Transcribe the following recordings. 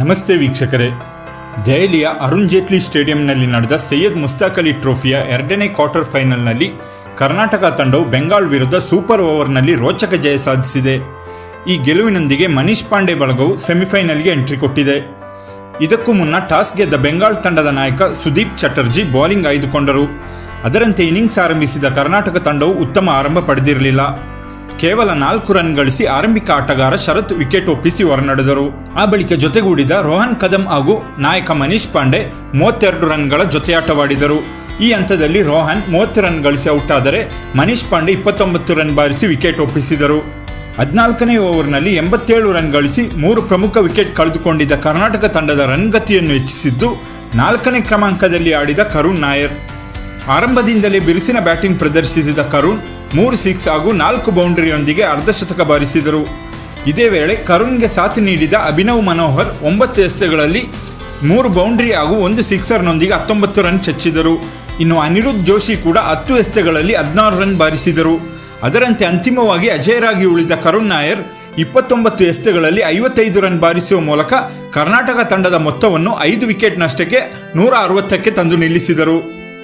ನಮಸ್ತೆ ವೀಕ್ಷಕರೇ ದೆಹಲಿಯ ಅರುಣ್ ಜೇಟ್ಲಿ ಸ್ಟೇಡಿಯಂನಲ್ಲಿ ನಡೆದ ಸೈಯದ್ ಮುಸ್ತಾಕ್ ಅಲಿ ಟ್ರೋಫಿಯ ಎರಡನೇ ಕ್ವಾರ್ಟರ್ ಫೈನಲ್ನಲ್ಲಿ ಕರ್ನಾಟಕ ತಂಡವು ಬೆಂಗಾಲ್ ವಿರುದ್ಧ ಸೂಪರ್ ಓವರ್ನಲ್ಲಿ ರೋಚಕ ಜಯ ಸಾಧಿಸಿದೆ ಈ ಗೆಲುವಿನೊಂದಿಗೆ ಮನೀಶ್ ಪಾಂಡೆ ಬಳಗವು ಸೆಮಿಫೈನಲ್ಗೆ ಎಂಟ್ರಿ ಕೊಟ್ಟಿದೆ ಇದಕ್ಕೂ ಮುನ್ನ ಟಾಸ್ ಗೆದ್ದ ಬೆಂಗಾಲ್ ತಂಡದ ನಾಯಕ ಸುದೀಪ್ ಚಟರ್ಜಿ ಬೌಲಿಂಗ್ ಆಯ್ದುಕೊಂಡರು ಅದರಂತೆ ಇನ್ನಿಂಗ್ಸ್ ಆರಂಭಿಸಿದ ಕರ್ನಾಟಕ ತಂಡವು ಉತ್ತಮ ಆರಂಭ ಪಡೆದಿರಲಿಲ್ಲ ಕೇವಲ ನಾಲ್ಕು ರನ್ ಗಳಿಸಿ ಆರಂಭಿಕ ಆಟಗಾರ ಶರತ್ ವಿಕೆಟ್ ಒಪ್ಪಿಸಿ ಹೊರನಡೆದರು ಆ ಬಳಿಕ ಜೊತೆಗೂಡಿದ ರೋಹನ್ ಕದಂ ಹಾಗೂ ನಾಯಕ ಮನೀಶ್ ಪಾಂಡೆ ಮೂವತ್ತೆರಡು ರನ್ಗಳ ಜೊತೆಯಾಟವಾಡಿದರು ಈ ಹಂತದಲ್ಲಿ ರೋಹನ್ ಮೂವತ್ತು ರನ್ ಗಳಿಸಿ ಔಟ್ ಆದರೆ ಮನೀಶ್ ಪಾಂಡೆ ಇಪ್ಪತ್ತೊಂಬತ್ತು ರನ್ ಬಾರಿಸಿ ವಿಕೆಟ್ ಒಪ್ಪಿಸಿದರು ಹದಿನಾಲ್ಕನೇ ಓವರ್ನಲ್ಲಿ ಎಂಬತ್ತೇಳು ರನ್ ಗಳಿಸಿ ಮೂರು ಪ್ರಮುಖ ವಿಕೆಟ್ ಕಳೆದುಕೊಂಡಿದ್ದ ಕರ್ನಾಟಕ ತಂಡದ ರನ್ ಗತಿಯನ್ನು ಹೆಚ್ಚಿಸಿದ್ದು ನಾಲ್ಕನೇ ಕ್ರಮಾಂಕದಲ್ಲಿ ಆಡಿದ ಕರುಣ್ ನಾಯರ್ ಆರಂಭದಿಂದಲೇ ಬಿರುಸಿನ ಬ್ಯಾಟಿಂಗ್ ಪ್ರದರ್ಶಿಸಿದ ಕರುಣ್ ಮೂರು ಸಿಕ್ಸ್ ಹಾಗೂ ನಾಲ್ಕು ಬೌಂಡರಿಯೊಂದಿಗೆ ಅರ್ಧಶತಕ ಬಾರಿಸಿದರು ಇದೇ ವೇಳೆ ಕರುಣ್ಗೆ ಸಾಥ್ ನೀಡಿದ ಅಭಿನವ್ ಮನೋಹರ್ ಒಂಬತ್ತು ಎಸೆತಗಳಲ್ಲಿ ಮೂರು ಬೌಂಡರಿ ಹಾಗೂ ಒಂದು ಸಿಕ್ಸರ್ನೊಂದಿಗೆ ಹತ್ತೊಂಬತ್ತು ರನ್ ಚಚ್ಚಿದರು ಇನ್ನು ಅನಿರುದ್ಧ್ ಜೋಶಿ ಕೂಡ ಹತ್ತು ಎಸೆತಗಳಲ್ಲಿ ಹದಿನಾರು ರನ್ ಬಾರಿಸಿದರು ಅದರಂತೆ ಅಂತಿಮವಾಗಿ ಅಜಯರಾಗಿ ಉಳಿದ ಕರುಣ್ ನಾಯರ್ ಇಪ್ಪತ್ತೊಂಬತ್ತು ಎಸೆತಗಳಲ್ಲಿ ಐವತ್ತೈದು ರನ್ ಬಾರಿಸುವ ಮೂಲಕ ಕರ್ನಾಟಕ ತಂಡದ ಮೊತ್ತವನ್ನು ಐದು ವಿಕೆಟ್ ನಷ್ಟಕ್ಕೆ ನೂರ ಅರವತ್ತಕ್ಕೆ ತಂದು ನಿಲ್ಲಿಸಿದರು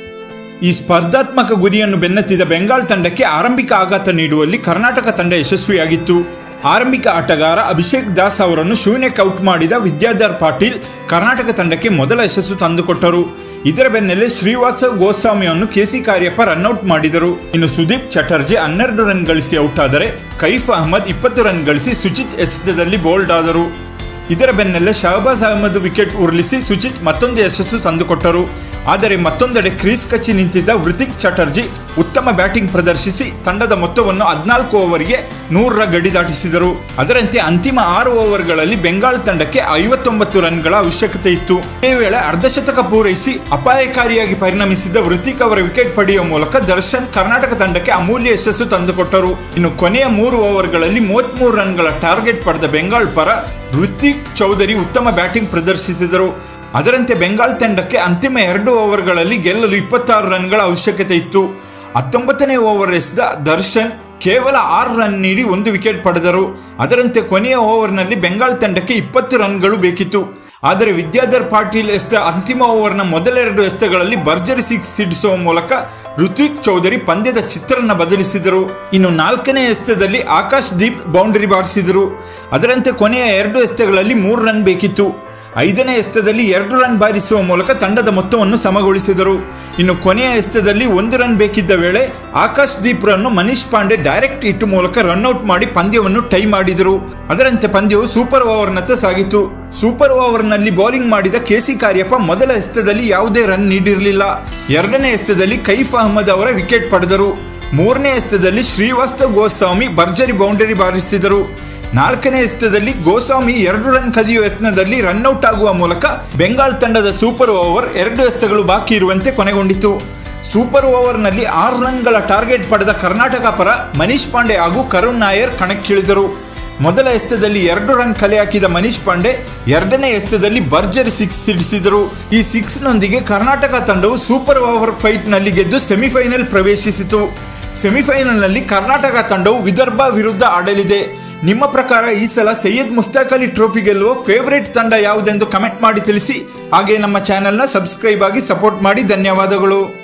ಈ ಸ್ಪರ್ಧಾತ್ಮಕ ಗುರಿಯನ್ನು ಬೆನ್ನತ್ತಿದ ಬೆಂಗಾಲ್ ತಂಡಕ್ಕೆ ಆರಂಭಿಕ ಆಘಾತ ನೀಡುವಲ್ಲಿ ಕರ್ನಾಟಕ ತಂಡ ಯಶಸ್ವಿಯಾಗಿತ್ತು ಆರಂಭಿಕ ಆಟಗಾರ ಅಭಿಷೇಕ್ ದಾಸ್ ಅವರನ್ನು ಶೂನ್ಯಕ್ಕೆ ಔಟ್ ಮಾಡಿದ ವಿದ್ಯಾಧರ್ ಪಾಟೀಲ್ ಕರ್ನಾಟಕ ತಂಡಕ್ಕೆ ಮೊದಲ ಯಶಸ್ಸು ತಂದುಕೊಟ್ಟರು ಇದರ ಬೆನ್ನಲ್ಲೇ ಶ್ರೀವಾಸ ಗೋಸ್ವಾಮಿಯನ್ನು ಕೆಸಿ ಕಾರ್ಯಪ್ಪ ರನ್ಔಟ್ ಮಾಡಿದರು ಇನ್ನು ಸುದೀಪ್ ಚಟರ್ಜಿ ಹನ್ನೆರಡು ರನ್ ಗಳಿಸಿ ಔಟ್ ಆದರೆ ಕೈಫ್ ಅಹಮದ್ ಇಪ್ಪತ್ತು ರನ್ ಗಳಿಸಿ ಸುಚಿತ್ ಎಸೆತದಲ್ಲಿ ಬೋಲ್ಡ್ ಆದರು ಇದರ ಬೆನ್ನಲ್ಲೇ ಶಹಬಾಜ್ ಅಹಮದ್ ವಿಕೆಟ್ ಉರುಳಿಸಿ ಸುಚಿತ್ ಮತ್ತೊಂದು ಯಶಸ್ಸು ತಂದುಕೊಟ್ಟರು ಆದರೆ ಮತ್ತೊಂದೆಡೆ ಕ್ರೀಸ್ ಕಚ್ಚಿ ನಿಂತಿದ್ದ ವೃತಿಕ್ ಚಟರ್ಜಿ ಉತ್ತಮ ಬ್ಯಾಟಿಂಗ್ ಪ್ರದರ್ಶಿಸಿ ತಂಡದ ಮೊತ್ತವನ್ನು ಹದಿನಾಲ್ಕು ಓವರ್ಗೆ ನೂರರ ಗಡಿ ದಾಟಿಸಿದರು ಅದರಂತೆ ಅಂತಿಮ ಆರು ಓವರ್ಗಳಲ್ಲಿ ಬೆಂಗಾಲ್ ತಂಡಕ್ಕೆ ಐವತ್ತೊಂಬತ್ತು ರನ್ಗಳ ಅವಶ್ಯಕತೆ ಇತ್ತು ಈ ವೇಳೆ ಅರ್ಧಶತಕ ಪೂರೈಸಿ ಅಪಾಯಕಾರಿಯಾಗಿ ಪರಿಣಮಿಸಿದ್ದ ವೃತಿಕ್ ಅವರ ವಿಕೆಟ್ ಪಡೆಯುವ ಮೂಲಕ ದರ್ಶನ್ ಕರ್ನಾಟಕ ತಂಡಕ್ಕೆ ಅಮೂಲ್ಯ ಯಶಸ್ಸು ತಂದುಕೊಟ್ಟರು ಇನ್ನು ಕೊನೆಯ ಮೂರು ಓವರ್ಗಳಲ್ಲಿ ಮೂವತ್ಮೂರು ರನ್ಗಳ ಟಾರ್ಗೆಟ್ ಪಡೆದ ಬೆಂಗಾಲ್ ಪರ ಋತಿಕ್ ಚೌಧರಿ ಉತ್ತಮ ಬ್ಯಾಟಿಂಗ್ ಪ್ರದರ್ಶಿಸಿದರು ಅದರಂತೆ ಬೆಂಗಾಲ್ ತಂಡಕ್ಕೆ ಅಂತಿಮ ಎರಡು ಓವರ್ಗಳಲ್ಲಿ ಗೆಲ್ಲಲು ಇಪ್ಪತ್ತಾರು ರನ್ಗಳ ಅವಶ್ಯಕತೆ ಇತ್ತು ಹತ್ತೊಂಬತ್ತನೇ ಓವರ್ ಎಸೆದ ದರ್ಶನ್ ಕೇವಲ ಆರು ರನ್ ನೀಡಿ ಒಂದು ವಿಕೆಟ್ ಪಡೆದರು ಅದರಂತೆ ಕೊನೆಯ ಓವರ್ನಲ್ಲಿ ಬೆಂಗಾಲ್ ತಂಡಕ್ಕೆ ಇಪ್ಪತ್ತು ರನ್ಗಳು ಬೇಕಿತ್ತು ಆದರೆ ವಿದ್ಯಾಧರ್ ಪಾಟೀಲ್ ಎಸೆದ ಅಂತಿಮ ಓವರ್ನ ಮೊದಲೆರಡು ಎಸೆತಗಳಲ್ಲಿ ಭರ್ಜರಿ ಸಿಕ್ಸ್ ಸಿಡಿಸುವ ಮೂಲಕ ಋತ್ವಿಕ್ ಚೌಧರಿ ಪಂದ್ಯದ ಚಿತ್ರಣ ಬದಲಿಸಿದರು ಇನ್ನು ನಾಲ್ಕನೇ ಎಸೆತದಲ್ಲಿ ಆಕಾಶ್ ದೀಪ್ ಬೌಂಡರಿ ಬಾರಿಸಿದರು ಅದರಂತೆ ಕೊನೆಯ ಎರಡು ಎಸೆತಗಳಲ್ಲಿ ಮೂರು ರನ್ ಬೇಕಿತ್ತು ಐದನೇ ಎಸೆತದಲ್ಲಿ ಎರಡು ರನ್ ಬಾರಿಸುವ ಮೂಲಕ ತಂಡದ ಮೊತ್ತವನ್ನು ಸಮಗೊಳಿಸಿದರು ಇನ್ನು ಕೊನೆಯ ಎಸೆತದಲ್ಲಿ ಒಂದು ರನ್ ಬೇಕಿದ್ದ ವೇಳೆ ಆಕಾಶ್ ದೀಪ್ ರನ್ನು ಮನೀಶ್ ಪಾಂಡೆ ಡೈರೆಕ್ಟ್ ಹಿಟ್ ಮೂಲಕ ರನ್ಔಟ್ ಮಾಡಿ ಪಂದ್ಯವನ್ನು ಟೈ ಮಾಡಿದರು ಅದರಂತೆ ಪಂದ್ಯವು ಸೂಪರ್ ಓವರ್ನತ್ತ ಸಾಗಿತು ಸೂಪರ್ ಓವರ್ನಲ್ಲಿ ಬೌಲಿಂಗ್ ಮಾಡಿದ ಕೆಸಿ ಕಾರ್ಯಪ್ಪ ಮೊದಲ ಎಸೆತದಲ್ಲಿ ಯಾವುದೇ ರನ್ ನೀಡಿರಲಿಲ್ಲ ಎರಡನೇ ಎಸೆತದಲ್ಲಿ ಕೈಫ್ ಅಹಮದ್ ಅವರ ವಿಕೆಟ್ ಪಡೆದರು ಮೂರನೇ ಎಸೆತದಲ್ಲಿ ಶ್ರೀವಾಸ್ತವ್ ಗೋಸ್ವಾಮಿ ಭರ್ಜರಿ ಬೌಂಡರಿ ಬಾರಿಸಿದರು ನಾಲ್ಕನೇ ಎಸೆತದಲ್ಲಿ ಗೋಸ್ವಾಮಿ ಎರಡು ರನ್ ಕದಿಯುವ ಯತ್ನದಲ್ಲಿ ರನ್ಔಟ್ ಆಗುವ ಮೂಲಕ ಬೆಂಗಾಲ್ ತಂಡದ ಸೂಪರ್ ಓವರ್ ಎರಡು ಎಸೆತಗಳು ಬಾಕಿ ಇರುವಂತೆ ಕೊನೆಗೊಂಡಿತು ಸೂಪರ್ ಓವರ್ನಲ್ಲಿ ಆರು ರನ್ಗಳ ಟಾರ್ಗೆಟ್ ಪಡೆದ ಕರ್ನಾಟಕ ಪರ ಮನೀಶ್ ಪಾಂಡೆ ಹಾಗೂ ಕರುಣ್ ನಾಯರ್ ಕಣಕ್ಕಿಳಿದರು ಮೊದಲ ಎಸೆತದಲ್ಲಿ ಎರಡು ರನ್ ಕಲೆ ಹಾಕಿದ ಮನೀಶ್ ಪಾಂಡೆ ಎರಡನೇ ಎಸೆತದಲ್ಲಿ ಭರ್ಜರಿ ಸಿಕ್ಸ್ ಸಿಡಿಸಿದರು ಈ ಸಿಕ್ಸ್ನೊಂದಿಗೆ ಕರ್ನಾಟಕ ತಂಡವು ಸೂಪರ್ ಓವರ್ ಫೈಟ್ನಲ್ಲಿ ಗೆದ್ದು ಸೆಮಿಫೈನಲ್ ಪ್ರವೇಶಿಸಿತು ಸೆಮಿಫೈನಲ್ನಲ್ಲಿ ಕರ್ನಾಟಕ ತಂಡವು ವಿದರ್ಭ ವಿರುದ್ಧ ಆಡಲಿದೆ ನಿಮ್ಮ ಪ್ರಕಾರ ಈ ಸಲ ಸೈಯದ್ ಮುಸ್ತಾಕ್ ಅಲಿ ಟ್ರೋಫಿ ಗೆಲ್ಲುವ ಫೇವರೇಟ್ ತಂಡ ಯಾವುದೆಂದು ಕಮೆಂಟ್ ಮಾಡಿ ತಿಳಿಸಿ ಹಾಗೆ ನಮ್ಮ ಚಾನೆಲ್ನ ಸಬ್ಸ್ಕ್ರೈಬ್ ಆಗಿ ಸಪೋರ್ಟ್ ಮಾಡಿ ಧನ್ಯವಾದಗಳು